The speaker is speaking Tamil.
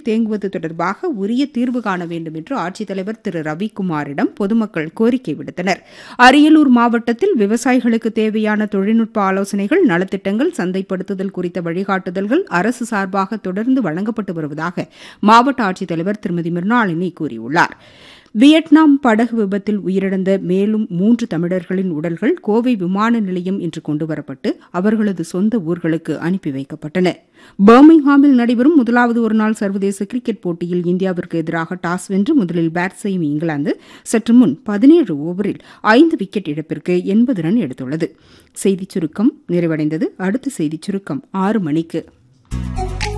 தேங்குவது தொடர்பாக உரிய தீர்வு காண வேண்டும் என்று ஆட்சித்தலைவர் திரு ரவிக்குமாரிடம் பொதுமக்கள் கோரிக்கை விடுத்தனர் அரியலூர் மாவட்டத்தில் விவசாயிகளுக்கு தேவையான தொழில்நுட்ப ஆலோசனைகள் நலத்திட்டங்கள் சந்தைப்படுத்துதல் குறித்த வழிகாட்டுதல்கள் அரசு சார்பாக தொடர்ந்து வழங்கப்பட்டு வருவதாக மாவட்ட ஆட்சித்தலைவர் திருமதி மிர்னாளினி கூறியுள்ளார் வியட்நாம் படகு விபத்தில் உயிரிழந்த மேலும் மூன்று தமிழர்களின் உடல்கள் கோவை விமான நிலையம் இன்று கொண்டுவரப்பட்டு அவர்களது சொந்த ஊர்களுக்கு அனுப்பி வைக்கப்பட்டன பர்மிங்ஹாமில் நடைபெறும் முதலாவது ஒருநாள் சர்வதேச கிரிக்கெட் போட்டியில் இந்தியாவிற்கு எதிராக டாஸ் வென்று முதலில் பேட் செய்யும் இங்கிலாந்து சற்று முன் பதினேழு ஓவரில் ஐந்து விக்கெட் இழப்பிற்கு எண்பது ரன் எடுத்துள்ளது செய்திச் சுருக்கம் நிறைவடைந்தது அடுத்த செய்திச் சுருக்கம் ஆறு மணிக்கு